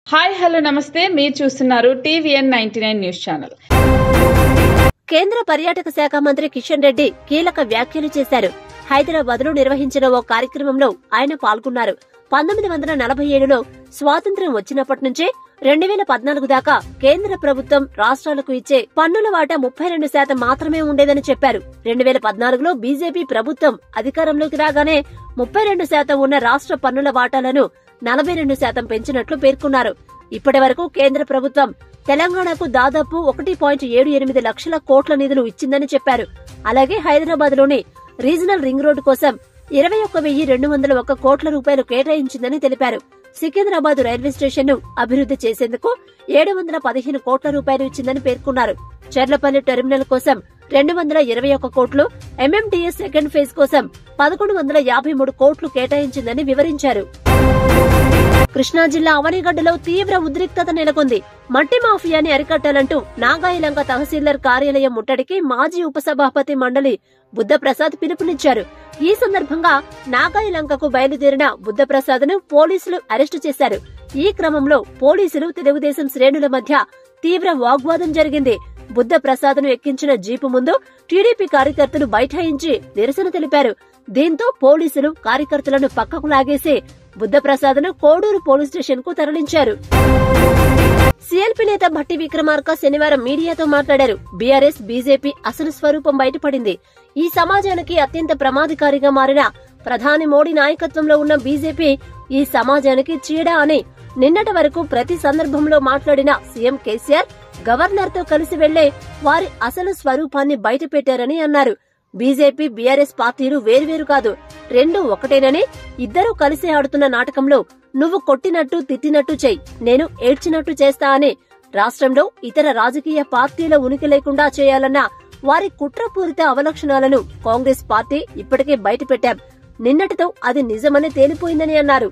hi hello నమస్తే మీరు చూస్తున్నారు TVN ninety nine news channel కేంద్ర పర్యాటక శాఖ మంత్రి కిషన్ రెడ్డి కీలక వ్యాఖ్యలు చేశారు హైదరాబాద్ లో నిర్వహించిన ఓ కార్యక్రమంలో ఆయన పాల్గొన్నారు పంతొమ్మిది వందల నలభై ఏడులో స్వాతంత్ర్యం వచ్చినప్పటి నుంచే రెండు వేల పద్నాలుగు దాకా కేంద్ర ప్రభుత్వం రాష్ట్రాలకు ఇచ్చే పన్నుల వాటా ముప్పై రెండు శాతం మాత్రమే ఉండేదని చెప్పారు రెండు వేల పద్నాలుగులో బీజేపీ ప్రభుత్వం అధికారంలోకి రాగానే ముప్పై రెండు శాతం ఉన్న రాష్ట్ర పన్నుల వాటాలను నలభై రెండు శాతం పెంచినట్లు పేర్కొన్నారు ఇప్పటి వరకు కేంద్ర ప్రభుత్వం తెలంగాణకు దాదాపు ఒకటి పాయింట్ ఏడు ఎనిమిది లక్షల కోట్ల నిధులు ఇచ్చిందని చెప్పారు అలాగే హైదరాబాద్ లోని రీజనల్ రింగ్ రోడ్డు కోసం ఇరవై ఒక్క వెయ్యి రెండు వందల ఒక్క కోట్ల రూపాయలు కేటాయించిందని తెలిపారు సికింద్రాబాద్ రైల్వే స్టేషన్ ను అభివృద్ధి చేసేందుకు ఏడు వందల పదిహేను కోట్ల రూపాయలు ఇచ్చిందని పేర్కొన్నారు చెర్లపల్లి టెర్మినల్ కోసం రెండు వందల ఇరవై ఒక్క కోట్లు ఎంఎంటీఎస్ సెకండ్ ఫేజ్ కోసం పదకొండు వందల యాభై మూడు కోట్లు కేటాయించిందని వివరించారు కృష్ణా జిల్లా అవనిగడ్డలో తీవ్ర ఉద్రిక్తత నెలకొంది మట్టి మాఫియాని అరికట్టాలంటూ నాగాయలంక తహసీల్దార్ కార్యాలయం ముట్టడికి మాజీ ఉపసభాపతి మండలి బుద్ధప్రసాద్ పిలుపునిచ్చారు ఈ సందర్భంగా నాగాయలంకకు బయలుదేరిన బుద్ధప్రసాద్ ను పోలీసులు అరెస్టు చేశారు ఈ క్రమంలో పోలీసులు తెలుగుదేశం శ్రేణుల మధ్య తీవ్ర వాగ్వాదం జరిగింది బుద్ధప్రసాద్ ను ఎక్కించిన జీపు ముందు టీడీపీ కార్యకర్తలు బైఠాయించి నిరసన తెలిపారు దీంతో పోలీసులు కార్యకర్తలను పక్కకు లాగేసి బుద్ధప్రసాద్ ను కోడూరు పోలీస్ స్టేషన్ కు తరలించారు సీఎల్పీ నేత భట్టి విక్రమార్క శనివారం మీడియాతో మాట్లాడారు బీఆర్ఎస్ బీజేపీ అసలు స్వరూపం బయటపడింది ఈ సమాజానికి అత్యంత ప్రమాదకారిగా మారిన ప్రధాని మోడీ నాయకత్వంలో ఉన్న బీజేపీ ఈ సమాజానికి చీడ అని నిన్నటి వరకు ప్రతి సందర్భంలో మాట్లాడిన సీఎం కేసీఆర్ గవర్నర్ తో కలిసి వెళ్లే వారి అసలు స్వరూపాన్ని బయటపెట్టారని అన్నారు బీజేపీ బీఆర్ఎస్ పార్టీలు వేర్వేరు కాదు రెండు ఒకటేనని ఇద్దరూ కలిసి ఆడుతున్న నాటకంలో నువ్వు కొట్టినట్టు తిట్టినట్టు చెయ్యి నేను ఏడ్చినట్టు చేస్తా అని రాష్ట్రంలో ఇతర రాజకీయ పార్టీల ఉనికి లేకుండా చేయాలన్న వారి కుట్రపూరిత అవలక్షణాలను కాంగ్రెస్ పార్టీ ఇప్పటికే బయటపెట్టాం నిన్నటితో అది నిజమని తేలిపోయిందని అన్నారు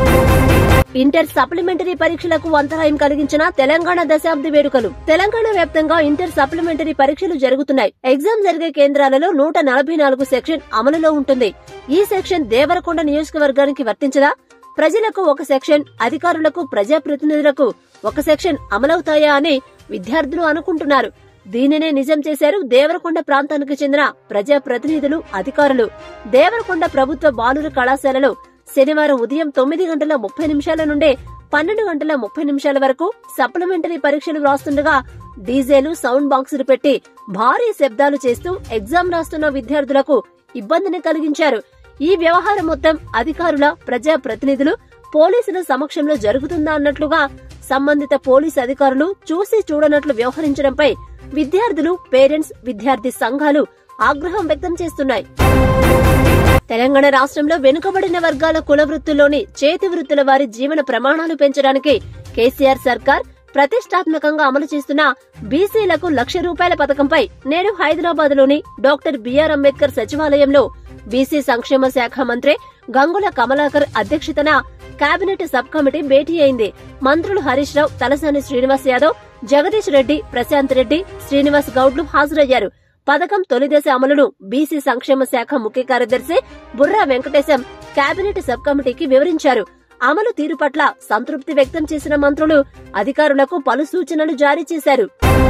ఇంటర్ సప్లిమెంటరీ పరీక్షలకు అంతరాయం కలిగించిన తెలంగాణ దశాబ్ది వేడుకలు తెలంగాణ వ్యాప్తంగా ఇంటర్ సప్లిమెంటరీ పరీక్షలు జరుగుతున్నాయి ఎగ్జామ్ జరిగే కేంద్రాలలో నూట నలభై నాలుగు సెక్షన్ అమలులో ఉంటుంది ఈ సెక్షన్ దేవరకొండ నియోజకవర్గానికి వర్తించదా ప్రజలకు ఒక సెక్షన్ అధికారులకు ప్రజాప్రతినిధులకు ఒక సెక్షన్ అమలవుతాయా అని విద్యార్థులు అనుకుంటున్నారు దీనినే నిజం చేశారు దేవరకొండ ప్రాంతానికి చెందిన ప్రజాప్రతినిధులు అధికారులు దేవరకొండ ప్రభుత్వ బాలుర కళాశాలలో శనివారం ఉదయం తొమ్మిది గంటల ముప్పై నిమిషాల నుండే పన్నెండు గంటల ముప్పై నిమిషాల వరకు సప్లిమెంటరీ పరీక్షలు రాస్తుండగా డీజేలు సౌండ్ బాక్సులు పెట్టి భారీ శబ్దాలు చేస్తూ ఎగ్జామ్ రాస్తున్న విద్యార్థులకు ఇబ్బందిని కలిగించారు ఈ వ్యవహారం మొత్తం అధికారుల ప్రజా ప్రతినిధులు పోలీసుల సమక్షంలో జరుగుతుందా అన్నట్లుగా సంబంధిత పోలీసు అధికారులు చూసి చూడనట్లు వ్యవహరించడంపై విద్యార్థులు పేరెంట్స్ విద్యార్థి సంఘాలు ఆగ్రహం వ్యక్తం చేస్తున్నాయి తెలంగాణ రాష్ట్రంలో వెనుకబడిన వర్గాల కుల వృత్తుల్లోని చేతి వృత్తుల వారి జీవన ప్రమాణాలు పెంచడానికి కేసీఆర్ సర్కార్ ప్రతిష్టాత్మకంగా అమలు చేస్తున్న బీసీలకు లక్ష రూపాయల పథకంపై నేడు హైదరాబాద్ లోని డాక్టర్ బిఆర్ అంబేద్కర్ సచివాలయంలో బీసీ సంక్షేమ శాఖ మంత్రి గంగుల కమలాకర్ అధ్యక్షతన కేబినెట్ సబ్ కమిటీ భేటీ అయింది మంత్రులు హరీష్ రావు తలసాని శ్రీనివాస్ యాదవ్ జగదీష్ రెడ్డి ప్రశాంత్ రెడ్డి శ్రీనివాస్ గౌడ్లు హాజరయ్యారు పథకం తొలిదశ అమలును బీసీ సంక్షేమ శాఖ ముఖ్య కార్యదర్శి బుర్రా వెంకటేశం కేబినెట్ సబ్ కమిటీకి వివరించారు అమలు తీరు పట్ల సంతృప్తి వ్యక్తం చేసిన మంత్రులు అధికారులకు పలు సూచనలు జారీ చేశారు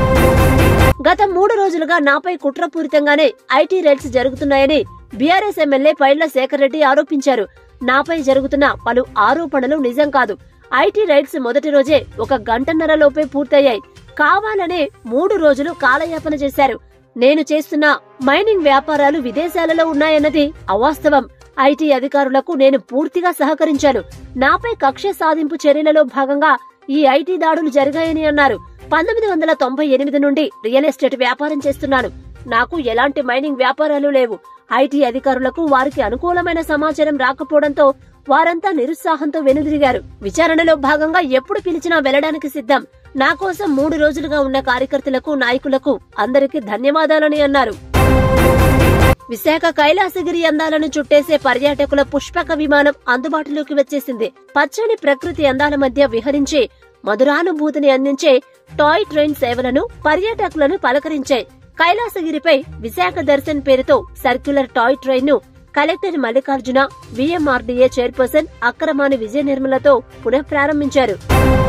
గత మూడు రోజులుగా నాపై కుట్రపూరితంగానే ఐటీ రైడ్స్ జరుగుతున్నాయని బీఆర్ఎస్ ఎమ్మెల్యే పైళ్ల శేఖర్ రెడ్డి ఆరోపించారు నాపై జరుగుతున్న పలు ఆరోపణలు నిజం కాదు ఐటీ రైడ్స్ మొదటి రోజే ఒక గంటన్నర లోపే పూర్తయ్యాయి కావాలనే మూడు రోజులు కాలయాపన చేశారు నేను చేస్తున్న మైనింగ్ వ్యాపారాలు విదేశాలలో ఉన్నాయన్నది అవాస్తవం ఐటీ అధికారులకు నేను పూర్తిగా సహకరించాను నాపై కక్ష సాధింపు చర్యలలో భాగంగా ఈ ఐటీ దాడులు జరిగాయని అన్నారు పంతొమ్మిది వందల తొంభై ఎనిమిది నుండి రియల్ ఎస్టేట్ వ్యాపారం చేస్తున్నాను నాకు ఎలాంటి మైనింగ్ వ్యాపారాలు లేవు ఐటీ అధికారులకు వారికి అనుకూలమైన సమాచారం రాకపోవడంతో వారంతా నిరుత్సాహంతో వెనుదిరిగారు విచారణలో భాగంగా ఎప్పుడు పిలిచినా వెళ్లడానికి సిద్ధం నా కోసం మూడు రోజులుగా ఉన్న కార్యకర్తలకు నాయకులకు అందరికీ ధన్యవాదాలని అన్నారు విశాఖ కైలాసగిరి అందాలను చుట్టేసే పర్యాటకుల పుష్పక విమానం అందుబాటులోకి వచ్చేసింది పచ్చని ప్రకృతి అందాల మధ్య విహరించే మధురానుభూతిని అందించే టాయ్ ట్రైన్ సేవలను పర్యాటకులను పలకరించాయి కైలాసగిరిపై విశాఖ దర్శన్ పేరుతో సర్క్యులర్ టాయ్ ట్రైన్ ను కలెక్టర్ మల్లికార్జున విఎంఆర్డీఏ చైర్పర్సన్ అక్రమాని విజయ నిర్మలతో పునఃప్రారంభించారు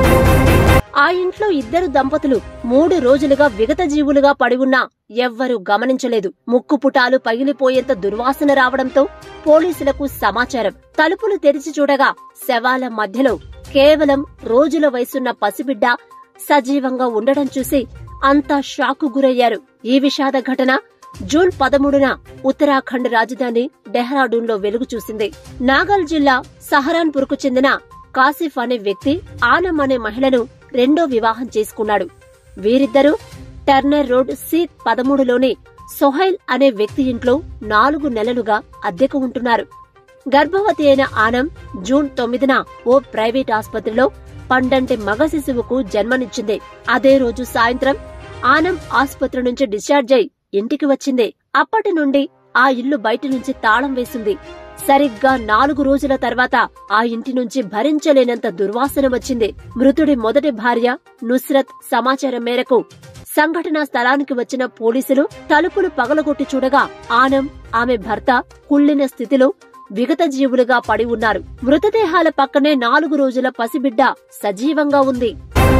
ఆ ఇంట్లో ఇద్దరు దంపతులు మూడు రోజులుగా విగత జీవులుగా పడి ఉన్నా ఎవ్వరూ గమనించలేదు ముక్కు పుటాలు పగిలిపోయేంత దుర్వాసన రావడంతో పోలీసులకు సమాచారం తలుపులు తెరిచి చూడగా శవాల మధ్యలో కేవలం రోజుల వయసున్న పసిబిడ్డ సజీవంగా ఉండడం చూసి అంతా షాకు గురయ్యారు ఈ విషాద ఘటన జూన్ పదమూడున ఉత్తరాఖండ్ రాజధాని డెహ్రాడూన్ లో వెలుగు చూసింది నాగల్ జిల్లా సహరాన్పూర్ కు చెందిన కాసిఫ్ అనే వ్యక్తి ఆనం అనే మహిళను రెండో వివాహం చేసుకున్నాడు వీరిద్దరూ టర్నర్ రోడ్ సి పదమూడులోని సొహైల్ అనే వ్యక్తి ఇంట్లో నాలుగు నెలలుగా అద్దెకు ఉంటున్నారు గర్భవతి అయిన ఆనం జూన్ తొమ్మిదిన ఓ ప్రైవేట్ ఆసుపత్రిలో పండంటి మగ శిశువుకు జన్మనిచ్చింది అదే రోజు సాయంత్రం ఆనం ఆసుపత్రి నుంచి డిశ్చార్జ్ అయి ఇంటికి వచ్చింది అప్పటి నుండి ఆ ఇల్లు బయట నుంచి తాళం వేసింది సరిగ్గా నాలుగు రోజుల తర్వాత ఆ ఇంటి నుంచి భరించలేనంత దుర్వాసన వచ్చింది మృతుడి మొదటి భార్య నుస్రత్ సమాచారం మేరకు సంఘటనా స్థలానికి వచ్చిన పోలీసులు తలుపులు పగలగొట్టి చూడగా ఆనం ఆమె భర్త కుళ్ళిన స్థితిలో విగత జీవులుగా పడి ఉన్నారు మృతదేహాల పక్కనే నాలుగు రోజుల పసిబిడ్డ సజీవంగా ఉంది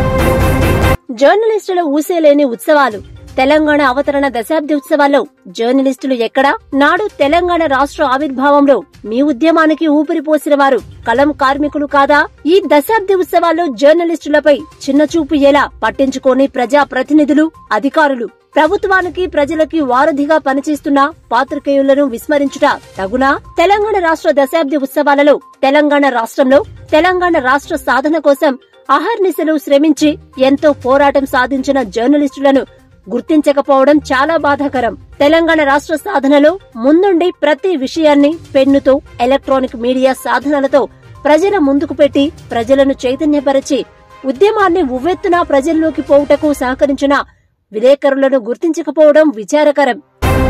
జర్నలిస్టుల ఊసేలేని ఉత్సవాలు తెలంగాణ అవతరణ దశాబ్ది ఉత్సవాల్లో జర్నలిస్టులు ఎక్కడా నాడు తెలంగాణ రాష్ట్ర ఆవిర్భావంలో మీ ఉద్యమానికి ఊపిరి పోసిన వారు కలం కార్మికులు కాదా ఈ దశాబ్ది ఉత్సవాల్లో జర్నలిస్టులపై చిన్నచూపు ఎలా పట్టించుకోని ప్రజా ప్రతినిధులు అధికారులు ప్రభుత్వానికి ప్రజలకి వారధిగా పనిచేస్తున్న పాత్రికేయులను విస్మరించుట తగునా తెలంగాణ రాష్ట్ర దశాబ్ది ఉత్సవాలలో తెలంగాణ రాష్ట్రంలో తెలంగాణ రాష్ట్ర సాధన కోసం అహర్నిశలు శ్రమించి ఎంతో పోరాటం సాధించిన జర్నలిస్టులను గుర్తించకపోవడం చాలా బాధాకరం తెలంగాణ రాష్ట్ర సాధనలో ముందుండి ప్రతి విషయాన్ని పెన్నుతో ఎలక్ట్రానిక్ మీడియా సాధనాలతో ప్రజల ముందుకు పెట్టి ప్రజలను చైతన్యపరిచి ఉద్యమాన్ని ఉవ్వెత్తున ప్రజల్లోకి పోవుటకు సహకరించిన విలేకరులను గుర్తించకపోవడం విచారకరం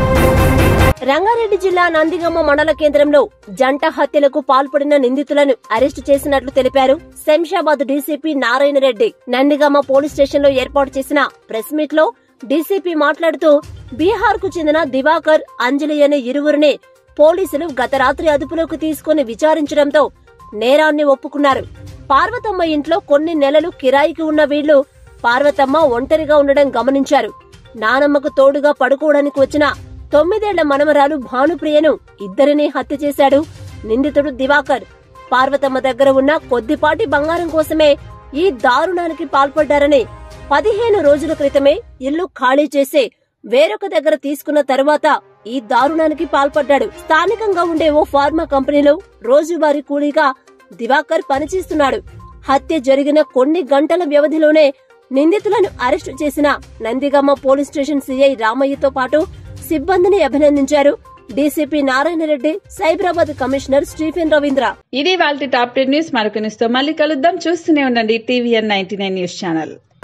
రంగారెడ్డి జిల్లా నందిగమ్మ మండల కేంద్రంలో జంట హత్యలకు పాల్పడిన నిందితులను అరెస్టు చేసినట్లు తెలిపారు Shamshabad DCP Narayana Reddy Nandigama police station లో ఏర్పాటు చేసిన ప్రెస్ మీట్ లో డీసీపీ మాట్లాడుతూ బీహార్ కు చెందిన దివాకర్ అంజలి అనే ఇరువురిని పోలీసులు గత రాత్రి అదుపులోకి తీసుకుని విచారించడంతో నేరాన్ని ఒప్పుకున్నారు పార్వతమ్మ ఇంట్లో కొన్ని నెలలు కిరాయికి ఉన్న వీళ్లు పార్వతమ్మ ఒంటరిగా ఉండడం గమనించారు నానమ్మకు తోడుగా పడుకోవడానికి వచ్చిన తొమ్మిదేళ్ల మనమరాలు భానుప్రియను ఇద్దరిని హత్య చేశాడు నిందితుడు దివాకర్ పార్వతమ్మ దగ్గర ఉన్న కొద్దిపాటి బంగారం కోసమే ఈ దారుణానికి పాల్పడ్డారని పదిహేను రోజుల క్రితమే ఇల్లు ఖాళీ చేసి వేరొక దగ్గర తీసుకున్న తరువాత ఈ దారుణానికి పాల్పడ్డాడు స్థానికంగా ఉండే ఓ ఫార్మా కంపెనీలో రోజువారీ కూలీగా దివాకర్ పనిచేస్తున్నాడు హత్య జరిగిన కొన్ని గంటల వ్యవధిలోనే నిందితులను అరెస్టు చేసిన నందిగమ్మ పోలీస్ స్టేషన్ సీఐ రామయ్యతో పాటు సిబ్బందిని అభినందించారు DCP Narayana Reddy Cyberabad commissioner Stephen Ravindra ఇది వాళ్ళ టాప్ టెన్ న్యూస్ మరొక న్యూస్ తో మళ్ళీ కలుద్దాం చూస్తూనే ఉండండి టీవీఎన్ నైన్టీ న్యూస్ ఛానల్